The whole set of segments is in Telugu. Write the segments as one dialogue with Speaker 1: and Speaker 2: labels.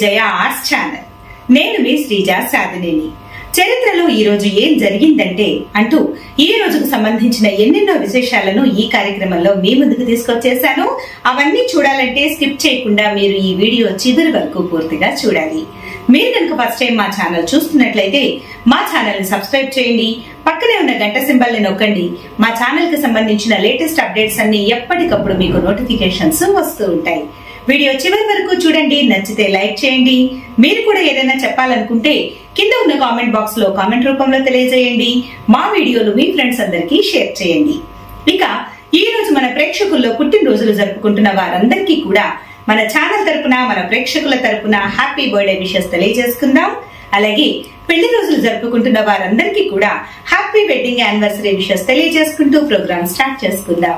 Speaker 1: విజయ ఆర్ట్స్ ఛానల్ నేను మీ శ్రీజ సాధనేని చరిత్రలో ఈ రోజు ఏం జరిగిందంటే అంటూ ఈ రోజుకు సంబంధించిన ఎన్నెన్నో విశేషాలను ఈ కార్యక్రమంలో మీ ముందుకు తీసుకొచ్చేసాను అవన్నీ చూడాలంటే స్కిప్ చేయకుండా మీరు ఈ వీడియో చివరి వరకు పూర్తిగా చూడాలి మీరు కనుక ఫస్ట్ టైం మా ఛానల్ చూస్తున్నట్లయితే మా ఛానల్ ని సబ్స్క్రైబ్ చేయండి పక్కనే ఉన్న గంట సింబల్ ని నొక్కండి మా ఛానల్ కి సంబంధించిన లేటెస్ట్ అప్డేట్స్ అన్ని ఎప్పటికప్పుడు మీకు నోటిఫికేషన్స్ వస్తూ ఉంటాయి వీడియో చివరి వరకు చూడండి నచ్చితే లైక్ చేయండి మీరు కూడా ఏదైనా చెప్పాలనుకుంటే కింద ఉన్న కామెంట్ బాక్స్ లో కామెంట్ రూపంలో తెలియజేయండి మా వీడియోలు మీ ఫ్రెండ్స్ అందరికీ షేర్ చేయండి ఇక ఈ రోజు మన ప్రేక్షకుల్లో పుట్టినరోజులు జరుపుకుంటున్న వారందరికీ కూడా మన ఛానల్ తరపున మన ప్రేక్షకుల తరపున హ్యాపీ బర్త్డే విషెస్ తెలియజేసుకుందాం అలాగే పెళ్లి రోజులు జరుపుకుంటున్న వారందరికీ కూడా హ్యాపీ వెడ్డింగ్ యానివర్సరీ విషెస్ తెలియజేసుకుంటూ ప్రోగ్రామ్ స్టార్ట్ చేసుకుందాం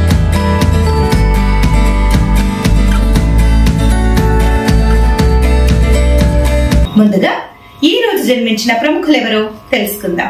Speaker 1: ముందుగా ఈ రోజు జన్మించిన ప్రముఖులెవరో తెలుసుకుందాం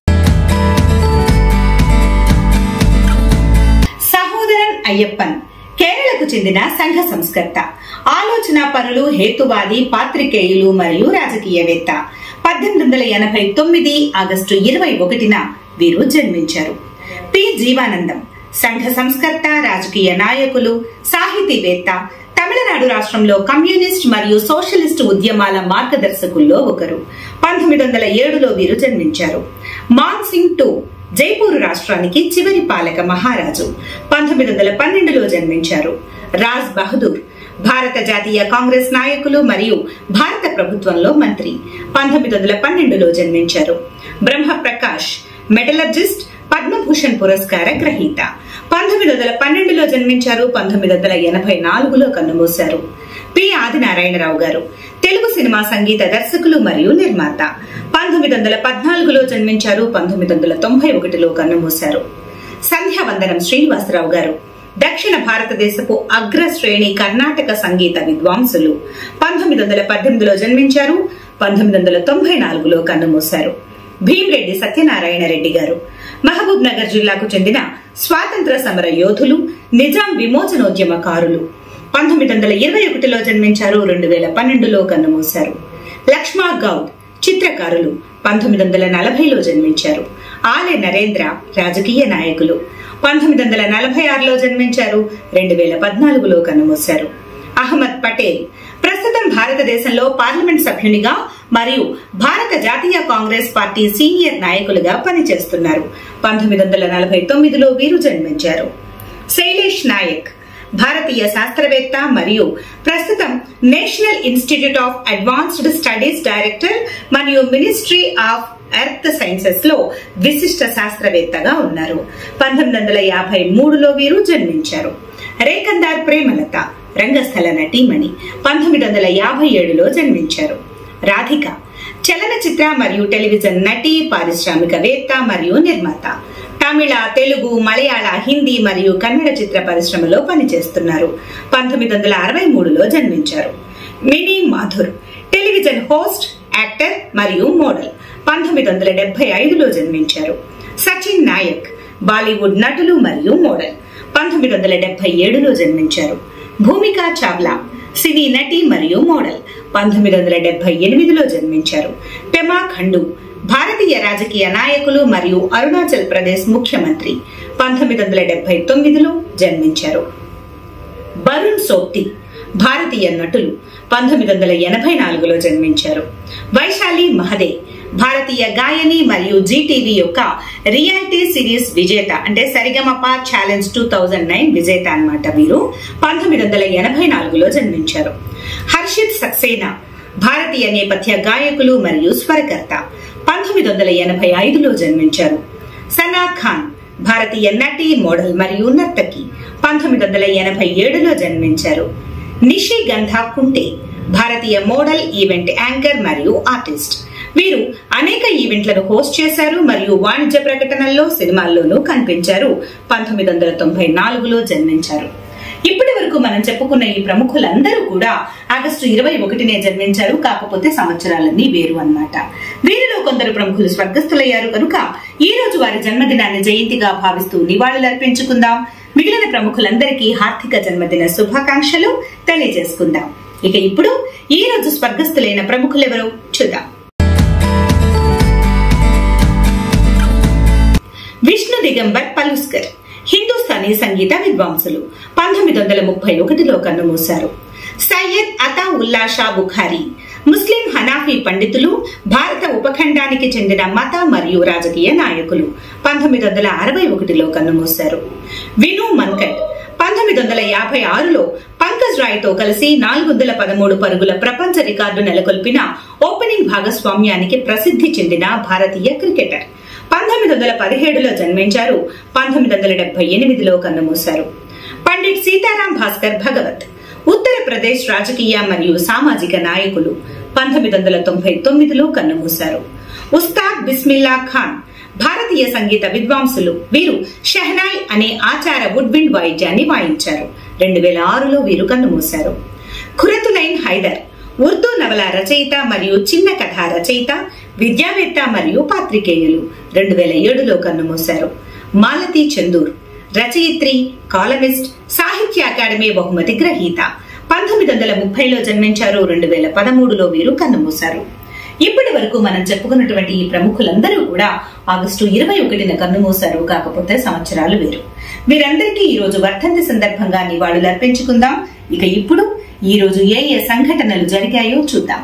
Speaker 1: సహోదరన్ అయ్యప్పన్ కేరళకు చెందిన సంఘ సంస్కర్త ఆలోచన పరులు హేతువాది పాత్రికేయులు మరియు రాజకీయవేత్త పద్దెనిమిది వందల ఎనభై తొమ్మిది ఆగస్టు ఇరవై ఒకటిన వీరు జన్మించారు పి జీవానందం సంఘ సంస్కర్త రాజకీయ నాయకులు సాహితీవేత్త తమిళనాడు రాష్ట్రంలో కమ్యూనిస్ట్ మరియు సోషలిస్ట్ ఉద్యమాల మార్గదర్శకుల్లో ఒకరు పంతొమ్మిది వందల ఏడులో వీరు జన్మించారు మాన్ సింగ్ టూ జైపూర్ రాష్ట్రానికి చివరి పాలక మహారాజు పంతొమ్మిది వందల పన్నెండులో జన్మించారు రాజ్ బహదూర్ భారత జాతీయ కాంగ్రెస్ నాయకులు మరియు భారత ప్రభుత్వంలో మంత్రి పంతొమ్మిది వందల పన్నెండులో జన్మించారు బ్రహ్మ ప్రకాష్ మెటలర్జిస్ట్ పద్మభూషణ్ పురస్కార గ్రహీత పంతొమ్మిది వందల పన్నెండులో జన్మించారు పంతొమ్మిది వందల ఎనభై నాలుగులో కన్నుమూశారు పి ఆదినారాయణరావు గారు తెలుగు సినిమా సంగీత దర్శకులు మరియు నిర్మాత పంతొమ్మిది వందల పద్నాలుగులో జన్మించారు పంతొమ్మిది వందల తొంభై ఒకటిలో కన్నుమూశారు సంధ్యావందనం శ్రీనివాసరావు గారు దక్షిణ భారతదేశపు అగ్ర శ్రేణి కర్ణాటక సంగీత విద్వాంసులు పంతొమ్మిది వందల పద్దెనిమిదిలో జన్మించారు పంతొమ్మిది వందల తొంభై నాలుగులో కన్నుమూశారు భీమరెడ్డి సత్యనారాయణ రెడ్డి గారు మహబూబ్ నగర్ జిల్లాకు చెందిన స్వాతంత్ర సమర యోధులు నిజాం విమోచనోద్యమకారులు పంతొమ్మిది వందల ఇరవై ఒకటిలో జన్మించారు రెండు వేల పన్నెండులో కన్నుమూశారు లక్ష్మా గౌడ్ చిత్రకారులు పంతొమ్మిది వందల నలభైలో జన్మించారు ఆలె నరేంద్ర రాజకీయ నాయకులు పంతొమ్మిది వందల నలభై ఆరులో జన్మించారు రెండు వేల పద్నాలుగులో కన్నుమూశారు అహ్మద్ పటేల్ ప్రస్తుతం భారతదేశంలో పార్లమెంట్ సభ్యునిగా మరియు భారత జాతీయ కాంగ్రెస్ పార్టీ సీనియర్ నాయకులుగా పనిచేస్తున్నారు పంతొమ్మిది వందల నలభై తొమ్మిదిలో వీరు జన్మించారు శైలేష్ నాయక్ భారతీయ శాస్త్రవేత్త మరియు ప్రస్తుతం national institute of advanced studies director మరియు మినిస్ట్రీ ఆఫ్ ఎర్త్ సైన్సెస్ లో విశిష్ట శాస్త్రవేత్తగా ఉన్నారు పంతొమ్మిది వందల యాభై మూడులో వీరు జన్మించారు రేకందార్ ప్రేమలత రంగస్థల నటీమణి పంతొమ్మిది వందల యాభై ఏడులో జన్మించారు రాధిక చలనచిత్ర మరియు టెలివిజన్ నటి పారిశ్రామికవేత్త మరియు నిర్మాత తమిళ తెలుగు మలయాళ హిందీ మరియు కన్నడ చిత్ర పరిశ్రమలో పనిచేస్తున్నారు పంతొమ్మిది వందల అరవై మూడులో జన్మించారు Mini Mathur television host actor మరియు మోడల్ పంతొమ్మిది వందల డెబ్బై ఐదులో జన్మించారు సచిన్ నాయక్ బాలీవుడ్ నటులు మరియు మోడల్ పంతొమ్మిది వందల డెబ్బై ఏడులో జన్మించారు భూమికా చావ్లా సినీ నటి మరియు మోడల్ పంతొమ్మిది వందల డెబ్బై ఎనిమిదిలో జన్మించారు పెమా ఖండు భారతీయ రాజకీయ నాయకులు మరియు అరుణాచల్ ప్రదేశ్ ముఖ్యమంత్రి పంతొమ్మిది వందల డెబ్బై తొమ్మిదిలో జన్మించారు బరుణ్ సోప్తి భారతీయ నటులు పంతొమ్మిది వందల ఎనభై నాలుగులో జన్మించారు వైశాలి మహదే భారతీయ గాయని మరియు జీటీవీ యొక్క రియాలిటీ సిరీస్ విజేత అంటే Sa Re Ga Ma Pa challenge two thousand nine విజేత అనమాట వీరు పంతొమ్మిది వందల ఎనభై నాలుగులో జన్మించారు హర్షిత్ సక్సేనా భారతీయ నేపథ్య గాయకులు మరియు స్వరకర్త పంతొమ్మిది వందల ఎనభై ఐదులో జన్మించారు సనా ఖాన్ భారతీయ నటి మోడల్ మరియు నర్తకి పంతొమ్మిది వందల ఎనభై ఏడులో జన్మించారు నిషి గంధా కుంటే భారతీయ మోడల్ ఈవెంట్ యాంకర్ మరియు ఆర్టిస్ట్ వీరు అనేక ఈవెంట్లను హోస్ట్ చేశారు మరియు వాణిజ్య ప్రకటనల్లో సినిమాల్లోనూ కనిపించారు పంతొమ్మిది వందల తొంభై నాలుగులో జన్మించారు ఇప్పటి వరకు మనం చెప్పుకున్న ఈ ప్రముఖులందరూ కూడా ఆగస్టు ఇరవై ఒకటినే జన్మించారు కాకపోతే సంవత్సరాలన్నీ వేరు అన్నమాట వీరిలో కొందరు ప్రముఖులు స్వర్గస్థులయ్యారు కనుక ఈ రోజు వారి జన్మదినాన్ని జయంతిగా భావిస్తూ నివాళులర్పించుకుందాం మిగిలిన ప్రముఖులందరికీ హార్దిక జన్మదిన శుభాకాంక్షలు తెలియజేసుకుందాం ఇక ఇప్పుడు ఈ రోజు స్వర్గస్థులైన ప్రముఖులెవరో చూద్దాం విష్ణు దిగంబర్ పలుస్కర్ హిందుస్థానీ సంగీత విద్వాంసులు పంతొమ్మిది వందల ముప్పై ఒకటిలో కన్నుమూశారు సయ్యద్ అతా ఉల్లా షా బుఖారీ ముస్లిం హనాఫీ పండితులు భారత ఉపఖండానికి చెందిన మత మరియు రాజకీయ నాయకులు పంతొమ్మిది వందల అరవై ఒకటిలో కన్నుమూశారు విను మన్కట్ పంతొమ్మిది వందల యాభై ఆరులో పంకజ్ రాయ్తో కలిసి నాలుగు వందల పదమూడు పరుగుల ప్రపంచ రికార్డు నెలకొల్పిన ఓపెనింగ్ భాగస్వామ్యానికి ప్రసిద్ధి చెందిన భారతీయ క్రికెటర్ పంతొమ్మిది వందల పదిహేడులో జన్మించారు పంతొమ్మిది వందల డెబ్బై ఎనిమిదిలో కన్నుమూశారు పండిట్ సీతారాం భాస్కర్ భగవత్ ఉత్తరప్రదేశ్ రాజకీయ మరియు సామాజిక నాయకులు పంతొమ్మిది వందల తొంభై తొమ్మిదిలో కన్నుమూశారు ఉస్తాద్ బిస్మిల్లా ఖాన్ భారతీయ సంగీత విద్వాంసులు వీరు షెహనాయ్ అనే ఆచార వుడ్విండ్ వాయిద్యాన్ని వాయించారు రెండు వేల ఆరులో వీరు కన్నుమూశారు ఖురతులైన్ హైదర్ ఉర్దూ నవల రచయిత మరియు చిన్న కథ రచయిత విద్యావేత్త మరియు పాత్రికేయులు రెండు వేల ఏడులో కన్నుమూశారు మాలతి చందూర్ రచయిత్రి కాలమిస్ట్ సాహిత్య అకాడమీ బహుమతి గ్రహీత పంతొమ్మిది వందల ముప్పైలో జన్మించారు రెండు వేల పదమూడులో వీరు కన్నుమూశారు ఇప్పటి వరకు మనం చెప్పుకున్నటువంటి ఈ ప్రముఖులందరూ కూడా ఆగస్టు ఇరవై ఒకటిన కన్నుమూశారు కాకపోతే సంవత్సరాలు వేరు వీరందరికీ ఈ రోజు వర్ధంతి సందర్భంగా నివాళులు అర్పించుకుందాం ఇక ఇప్పుడు ఈ రోజు ఏ ఏ సంఘటనలు జరిగాయో చూద్దాం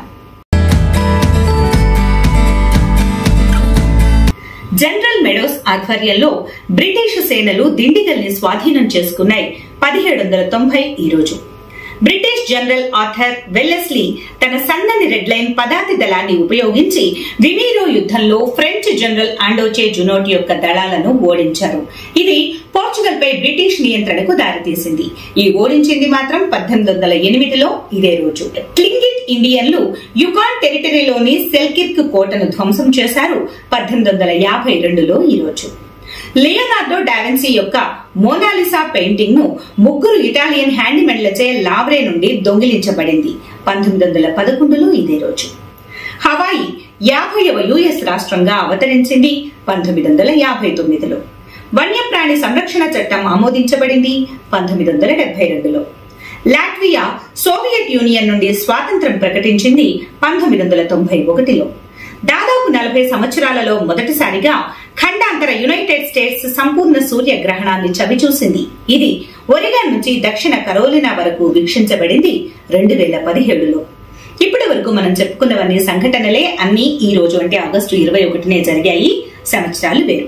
Speaker 1: జనరల్ మెడోస్ ఆధ్వర్యంలో బ్రిటిష్ సేనలు దిండిగల్ని స్వాధీనం చేసుకున్నాయి పదిహేడు వందల తొంభై ఈ రోజు బ్రిటిష్ జనరల్ ఆర్థర్ వెల్లెస్లీ తన సన్నని రెడ్ లైన్ పదాతి దళాన్ని ఉపయోగించి విమీరో యుద్ధంలో ఫ్రెంచ్ జనరల్ ఆండోచే జునోట్ యొక్క దళాలను ఓడించారు ఇది పోర్చుగల్ పై బ్రిటిష్ నియంత్రణకు దారితీసింది ఈ ఓడించింది మాత్రం పద్దెనిమిది వందల ఎనిమిదిలో ఇదే రోజు క్లింగిట్ ఇండియన్లు యుకాన్ టెరిటరీలోని సెల్కిర్క్ కోటను ధ్వంసం చేశారు పద్దెనిమిది వందల యాభై రెండులో ఈ రోజు లియోనార్డో డావిన్సీ యొక్క మోనాలిసా పెయింటింగ్ ను ముగ్గురు ఇటాలియన్ హ్యాండిమెన్లచే లావ్రే నుండి దొంగిలించబడింది పంతొమ్మిది వందల పదకొండులో ఇదే రోజు హవాయి యాభైవ యుఎస్ రాష్ట్రంగా అవతరించింది పంతొమ్మిది వందల యాభై తొమ్మిదిలో వన్యప్రాణి సంరక్షణ చట్టం ఆమోదించబడింది పంతొమ్మిది వందల డెబ్బై రెండులో లాట్వియా సోవియట్ యూనియన్ నుండి స్వాతంత్రం ప్రకటించింది పంతొమ్మిది వందల తొంభై ఒకటిలో దాదాపు నలభై సంవత్సరాలలో మొదటిసారిగా ఖండాంతర యునైటెడ్ స్టేట్స్ సంపూర్ణ సూర్యగ్రహణాన్ని చవిచూసింది ఇది ఒరిగాన్ నుంచి దక్షిణ కరోలినా వరకు వీక్షించబడింది రెండు వేల పదిహేడులో ఇప్పటి వరకు మనం చెప్పుకున్నవన్నీ సంఘటనలే అన్ని ఈ రోజు అంటే ఆగస్టు ఇరవై ఒకటినే జరిగాయి సంవత్సరాలు వేరు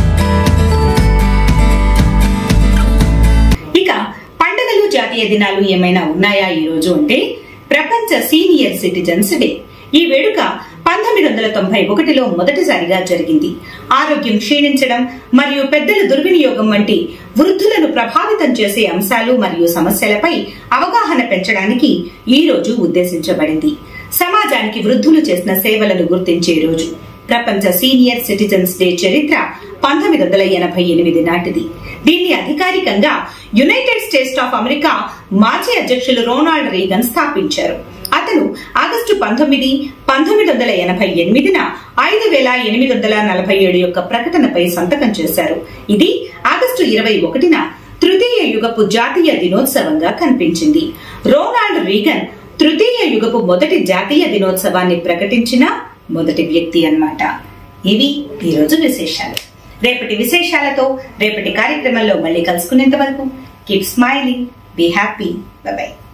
Speaker 1: ఇక పండుగలు జాతీయ దినాలు ఏమైనా ఉన్నాయా ఈ రోజు అంటే ప్రపంచ సీనియర్ సిటిజన్స్ డే ఈ వేడుక పంతొమ్మిది వందల తొంభై ఒకటిలో మొదటిసారిగా జరిగింది ఆరోగ్యం క్షీణించడం మరియు పెద్దల దుర్వినియోగం వంటి వృద్ధులను ప్రభావితం చేసే అంశాలు మరియు సమస్యలపై అవగాహన పెంచడానికి ఈ రోజు ఉద్దేశించబడింది సమాజానికి వృద్ధులు చేసిన సేవలను గుర్తించే రోజు ప్రపంచ సీనియర్ సిటిజన్స్ డే చరిత్ర పంతొమ్మిది వందల ఎనభై ఎనిమిది నాటిది దీన్ని అధికారికంగా యునైటెడ్ స్టేట్స్ ఆఫ్ అమెరికా మాజీ అధ్యక్షులు రొనాల్డ్ రీగన్ స్థాపించారు అతను ఆగస్టు పంతొమ్మిది పంతొమ్మిది వందల ఎనభై ఎనిమిదిన ఐదు వేల ఎనిమిది వందల నలభై ఏడు యొక్క ప్రకటనపై సంతకం చేశారు ఇది ఆగస్టు ఇరవై ఒకటిన తృతీయ యుగపు జాతీయ దినోత్సవంగా కనిపించింది రోనాల్డ్ రీగన్ తృతీయ యుగపు మొదటి జాతీయ దినోత్సవాన్ని ప్రకటించిన మొదటి వ్యక్తి అన్నమాట ఇవి ఈరోజు విశేషాలు రేపటి విశేషాలతో రేపటి కార్యక్రమంలో మళ్ళీ కలుసుకునేంత వరకు keep smiling be happy by